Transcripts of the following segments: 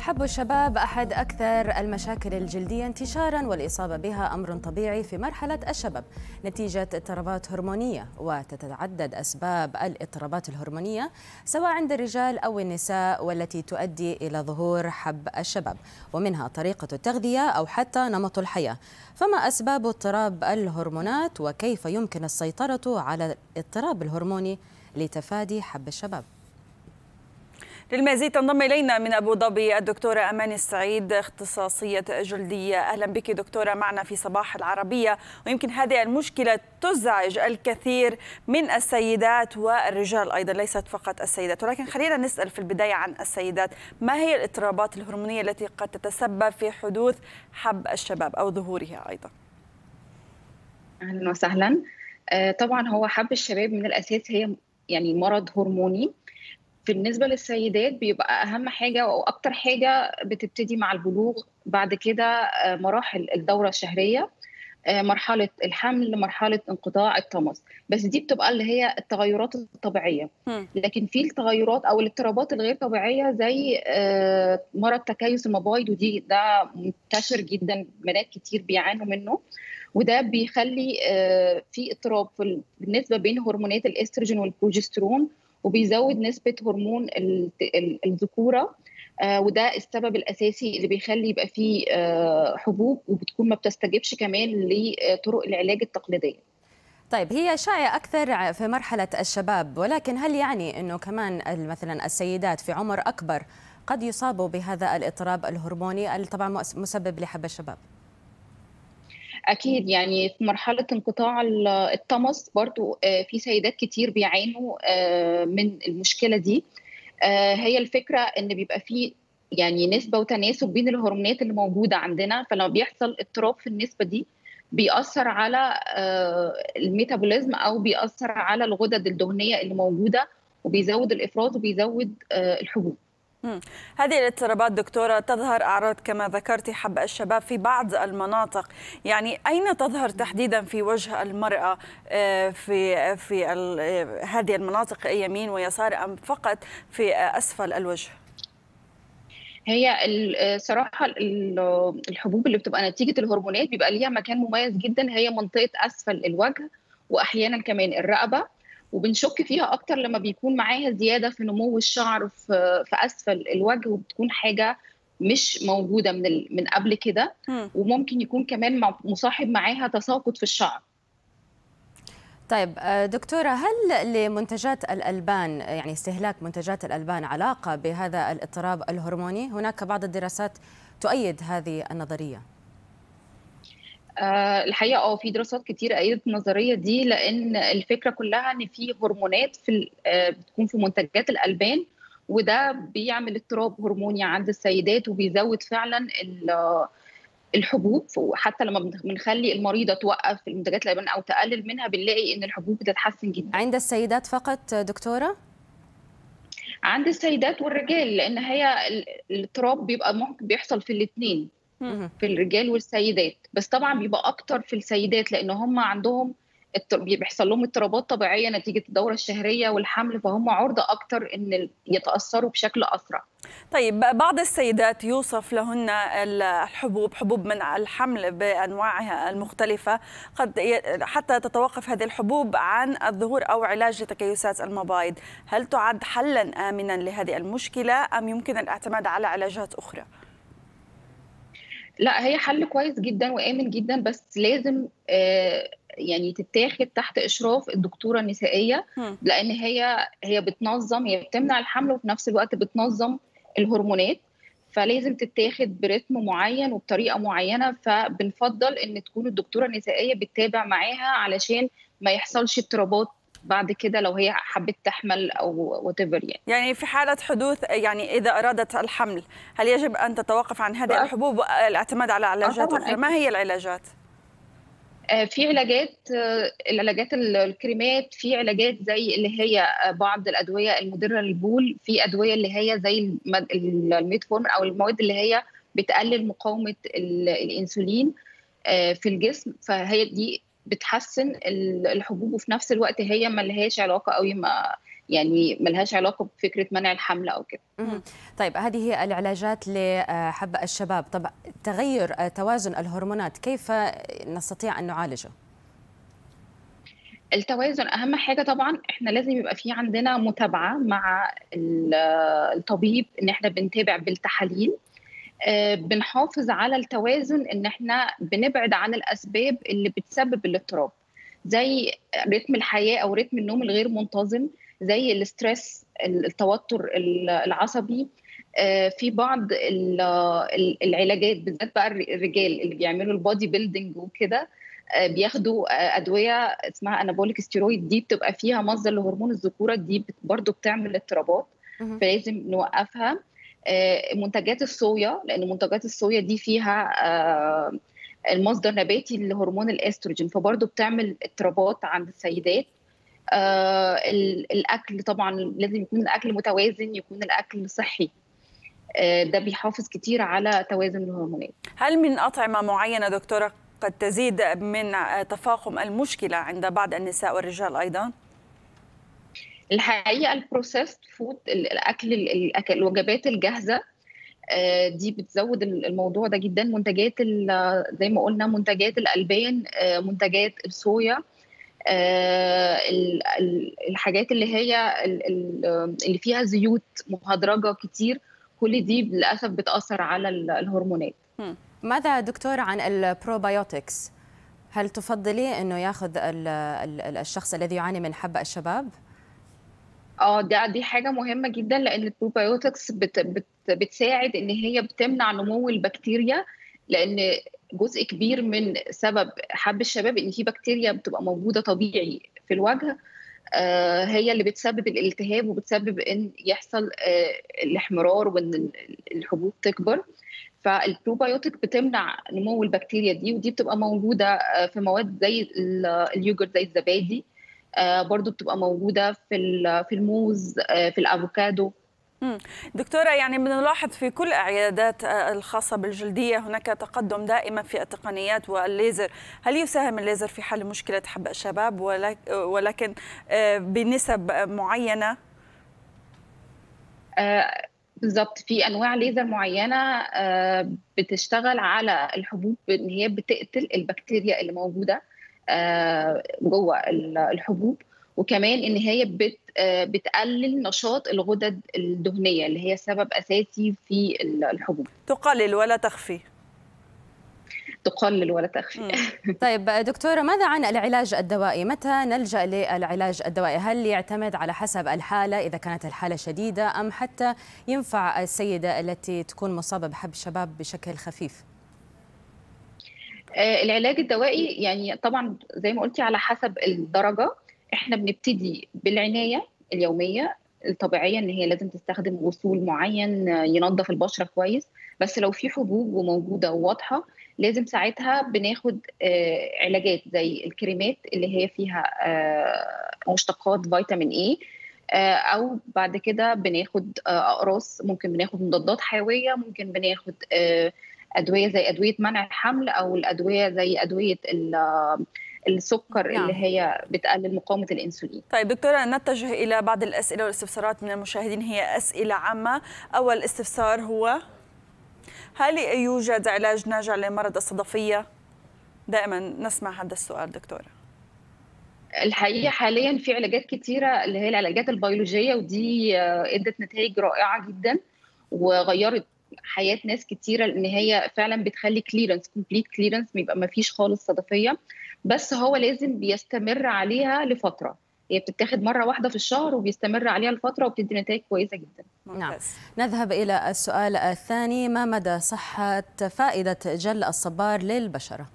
حب الشباب أحد أكثر المشاكل الجلدية انتشارا والإصابة بها أمر طبيعي في مرحلة الشباب نتيجة اضطرابات هرمونية وتتعدد أسباب الاضطرابات الهرمونية سواء عند الرجال أو النساء والتي تؤدي إلى ظهور حب الشباب ومنها طريقة التغذية أو حتى نمط الحياة فما أسباب اضطراب الهرمونات وكيف يمكن السيطرة على الاضطراب الهرموني لتفادي حب الشباب للمزيد تنضم الينا من ابو ظبي الدكتوره امان السعيد اختصاصيه جلديه اهلا بك دكتوره معنا في صباح العربيه ويمكن هذه المشكله تزعج الكثير من السيدات والرجال ايضا ليست فقط السيدات ولكن خلينا نسال في البدايه عن السيدات ما هي الاضطرابات الهرمونيه التي قد تتسبب في حدوث حب الشباب او ظهورها ايضا اهلا وسهلا طبعا هو حب الشباب من الاساس هي يعني مرض هرموني بالنسبة للسيدات بيبقى أهم حاجة وأكتر حاجة بتبتدي مع البلوغ بعد كده مراحل الدورة الشهرية مرحلة الحمل مرحلة انقطاع الطمس بس دي بتبقى اللي هي التغيرات الطبيعية لكن في التغيرات أو الاضطرابات الغير طبيعية زي مرض تكيس المبايض ودي ده منتشر جدا بنات كتير بيعانوا منه وده بيخلي في اضطراب بالنسبة بين هرمونات الاستروجين والبروجسترون وبيزود نسبة هرمون الذكورة آه وده السبب الأساسي اللي بيخلي يبقى فيه آه حبوب وبتكون ما بتستجبش كمان لطرق العلاج التقليدية طيب هي شائعة أكثر في مرحلة الشباب ولكن هل يعني أنه كمان مثلا السيدات في عمر أكبر قد يصابوا بهذا الاضطراب الهرموني طبعا مسبب لحب الشباب؟ اكيد يعني في مرحله انقطاع الطمس برضو في سيدات كتير بيعانوا من المشكله دي هي الفكره ان بيبقى في يعني نسبه وتناسب بين الهرمونات اللي موجوده عندنا فلما بيحصل اضطراب في النسبه دي بيأثر على الميتابوليزم او بيأثر على الغدد الدهنيه اللي موجوده وبيزود الافراز وبيزود الحبوب هذه الاضطرابات دكتورة تظهر أعراض كما ذكرت حب الشباب في بعض المناطق يعني أين تظهر تحديدا في وجه المرأة في في هذه المناطق يمين ويسار أم فقط في أسفل الوجه؟ هي صراحة الحبوب اللي بتبقى نتيجة الهرمونات بيبقى ليها مكان مميز جدا هي منطقة أسفل الوجه وأحيانا كمان الرقبة وبنشك فيها اكتر لما بيكون معاها زياده في نمو الشعر في, في اسفل الوجه وبتكون حاجه مش موجوده من من قبل كده وممكن يكون كمان مصاحب معاها تساقط في الشعر طيب دكتورة هل لمنتجات الألبان يعني استهلاك منتجات الألبان علاقة بهذا الاضطراب الهرموني؟ هناك بعض الدراسات تؤيد هذه النظرية أه الحقيقه اه في دراسات كتير ايدت النظريه دي لان الفكره كلها ان في هرمونات في أه بتكون في منتجات الالبان وده بيعمل اضطراب هرموني عند السيدات وبيزود فعلا الحبوب وحتى لما بنخلي المريضه توقف منتجات الالبان او تقلل منها بنلاقي ان الحبوب بتتحسن جدا عند السيدات فقط دكتوره عند السيدات والرجال لان هي الاضطراب بيبقى ممكن بيحصل في الاثنين في الرجال والسيدات بس طبعا بيبقى اكتر في السيدات لان هم عندهم بيحصل لهم اضطرابات طبيعيه نتيجه الدوره الشهريه والحمل فهم عرضه اكتر ان يتاثروا بشكل اسرع. طيب بعض السيدات يوصف لهن الحبوب حبوب منع الحمل بانواعها المختلفه قد حتى تتوقف هذه الحبوب عن الظهور او علاج لتكيسات المبايض، هل تعد حلا امنا لهذه المشكله ام يمكن الاعتماد على علاجات اخرى؟ لا هي حل كويس جدا وامن جدا بس لازم آه يعني تتاخد تحت اشراف الدكتوره النسائيه لان هي هي بتنظم هي بتمنع الحمل وفي نفس الوقت بتنظم الهرمونات فلازم تتاخد برتم معين وبطريقه معينه فبنفضل ان تكون الدكتوره النسائيه بتتابع معاها علشان ما يحصلش اضطرابات بعد كده لو هي حبت تحمل او وات يعني يعني في حاله حدوث يعني اذا ارادت الحمل هل يجب ان تتوقف عن هذه الحبوب والاعتماد على علاجات اخرى ما هي العلاجات في علاجات العلاجات الكريمات في علاجات زي اللي هي بعض الادويه المدره للبول في ادويه اللي هي زي الميتفورم او المواد اللي هي بتقلل مقاومه الانسولين في الجسم فهي دي بتحسن الحبوب وفي نفس الوقت هي ما لهاش علاقه قوي ما يعني ملهاش علاقه بفكره منع الحمل او كده طيب هذه هي العلاجات لحب الشباب طب تغير توازن الهرمونات كيف نستطيع ان نعالجه التوازن اهم حاجه طبعا احنا لازم يبقى في عندنا متابعه مع الطبيب ان احنا بنتابع بالتحاليل بنحافظ على التوازن ان احنا بنبعد عن الاسباب اللي بتسبب الاضطراب زي رتم الحياه او رتم النوم الغير منتظم زي الاسترس التوتر العصبي في بعض العلاجات بالذات بقى الرجال اللي بيعملوا البودي بيلدينج وكده بياخدوا ادويه اسمها انابوليك ستيرويد دي بتبقى فيها مصدر لهرمون الذكوره دي برضو بتعمل اضطرابات فلازم نوقفها منتجات الصويا لان منتجات الصويا دي فيها المصدر نباتي لهرمون الاستروجين فبرضه بتعمل اضطرابات عند السيدات آه الاكل طبعا لازم يكون الاكل متوازن يكون الاكل صحي آه ده بيحافظ كتير على توازن الهرمونات هل من اطعمه معينه دكتوره قد تزيد من تفاقم المشكله عند بعض النساء والرجال ايضا الحقيقه البروسيسد فود الاكل الأكل الوجبات الجاهزه دي بتزود الموضوع ده جدا منتجات زي ما قلنا منتجات الالبان منتجات الصويا الحاجات اللي هي اللي فيها زيوت مهدرجه كتير كل دي للاسف بتاثر على الهرمونات ماذا دكتور عن البروبايوتكس هل تفضلي انه ياخذ الشخص الذي يعاني من حب الشباب اه ده دي حاجه مهمه جدا لان البروبايوتكس بت بت بتساعد ان هي بتمنع نمو البكتيريا لان جزء كبير من سبب حب الشباب ان في بكتيريا بتبقى موجوده طبيعي في الوجه آه هي اللي بتسبب الالتهاب وبتسبب ان يحصل آه الاحمرار وان الحبوب تكبر فالبروبايوتيك بتمنع نمو البكتيريا دي ودي بتبقى موجوده في مواد زي اليوجرت زي الزبادي آه برضو بتبقى موجوده في في الموز آه في الافوكادو دكتورة يعني بنلاحظ في كل العيادات الخاصة بالجلدية هناك تقدم دائما في التقنيات والليزر هل يساهم الليزر في حل مشكلة حب الشباب ولكن بنسب معينة آه بالظبط في انواع ليزر معينه آه بتشتغل على الحبوب ان هي بتقتل البكتيريا اللي موجوده آه جوه الحبوب وكمان ان هي بت بتقلل نشاط الغدد الدهنيه اللي هي سبب اساسي في الحبوب تقلل ولا تخفي تقلل ولا تخفي طيب دكتوره ماذا عن العلاج الدوائي متى نلجا للعلاج الدوائي هل يعتمد على حسب الحاله اذا كانت الحاله شديده ام حتى ينفع السيده التي تكون مصابه بحب الشباب بشكل خفيف العلاج الدوائي يعني طبعا زي ما قلتي على حسب الدرجه احنا بنبتدي بالعنايه اليوميه الطبيعيه ان هي لازم تستخدم غسول معين ينظف البشره كويس بس لو في حبوب وموجوده وواضحه لازم ساعتها بناخد علاجات زي الكريمات اللي هي فيها مشتقات فيتامين اي او بعد كده بناخد اقراص ممكن بناخد مضادات حيويه ممكن بناخد ادويه زي ادويه منع الحمل او الادويه زي ادويه السكر نعم. اللي هي بتقلل مقاومه الانسولين. طيب دكتوره نتجه الى بعض الاسئله والاستفسارات من المشاهدين هي اسئله عامه، اول استفسار هو هل يوجد علاج ناجع لمرض الصدفيه؟ دائما نسمع هذا السؤال دكتوره. الحقيقه حاليا في علاجات كتيره اللي هي العلاجات البيولوجيه ودي ادت نتائج رائعه جدا وغيرت حياه ناس كتيره لان هي فعلا بتخلي كليرنس كومبليت كليرنس بيبقى ما فيش خالص صدفيه بس هو لازم بيستمر عليها لفتره هي بتتاخد مره واحده في الشهر وبيستمر عليها لفتره وبتدي نتائج كويسه جدا نعم نذهب الى السؤال الثاني ما مدى صحه فائده جل الصبار للبشره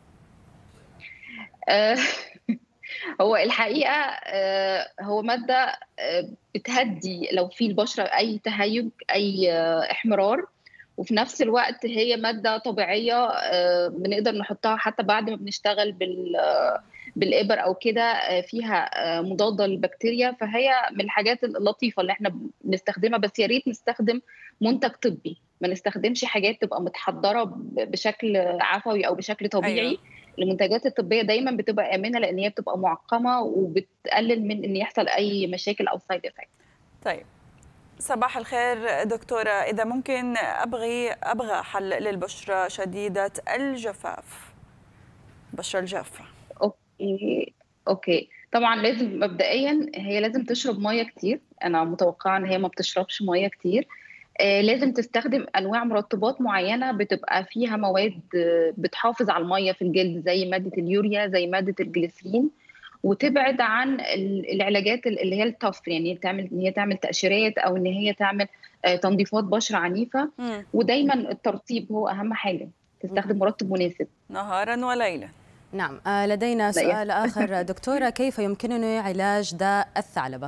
آه هو الحقيقه آه هو ماده آه بتهدي لو في البشره اي تهيج اي احمرار وفي نفس الوقت هي ماده طبيعيه بنقدر نحطها حتى بعد ما بنشتغل بال بالابر او كده فيها مضاده للبكتيريا فهي من الحاجات اللطيفه اللي احنا بنستخدمها بس يا ريت نستخدم منتج طبي ما نستخدمش حاجات تبقى متحضره بشكل عفوي او بشكل طبيعي أيوة. المنتجات الطبيه دايما بتبقى امنه لان هي بتبقى معقمه وبتقلل من ان يحصل اي مشاكل او سايد افكت طيب صباح الخير دكتورة إذا ممكن أبغي أبغى حل للبشرة شديدة الجفاف بشرة الجافة أوكي أوكي طبعا لازم مبدئيا هي لازم تشرب ميه كتير انا متوقعه ان هي ما بتشربش ميه كتير آه لازم تستخدم انواع مرطبات معينه بتبقى فيها مواد بتحافظ على الميه في الجلد زي ماده اليوريا زي ماده الجليسرين وتبعد عن العلاجات اللي هي التف يعني تعمل ان هي تعمل تاشيرات او ان هي تعمل آه تنظيفات بشره عنيفه م. ودايما الترطيب هو اهم حاجه تستخدم مرطب مناسب نهارا وليلا نعم لدينا سؤال آخر دكتورة كيف يمكنني علاج داء الثعلبة؟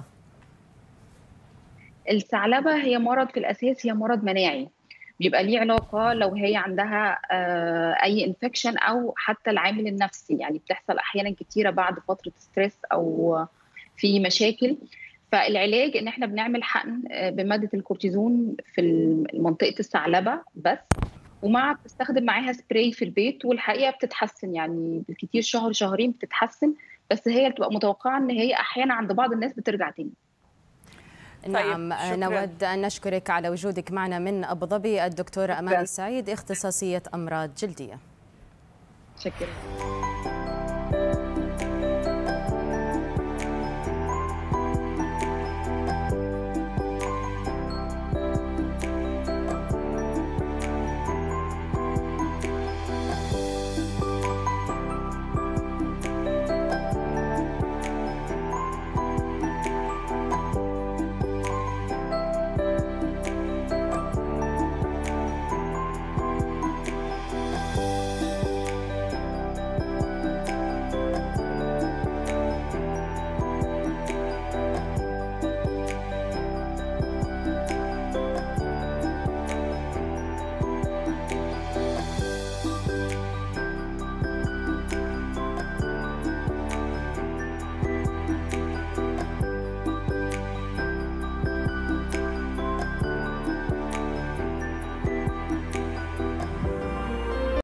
الثعلبة هي مرض في الأساس هي مرض مناعي بيبقى ليه علاقة لو هي عندها أي انفكشن أو حتى العامل النفسي يعني بتحصل أحيانا كتيرة بعد فترة ستريس أو في مشاكل فالعلاج ان احنا بنعمل حقن بماده الكورتيزون في منطقه الثعلبه بس ومع بتستخدم معاها سبراي في البيت والحقيقه بتتحسن يعني بالكثير شهر شهرين بتتحسن بس هي بتبقى متوقعه ان هي احيانا عند بعض الناس بترجع تاني نعم طيب. نود أن نشكرك على وجودك معنا من أبو ظبي الدكتورة أماني سعيد اختصاصية أمراض جلدية شكرا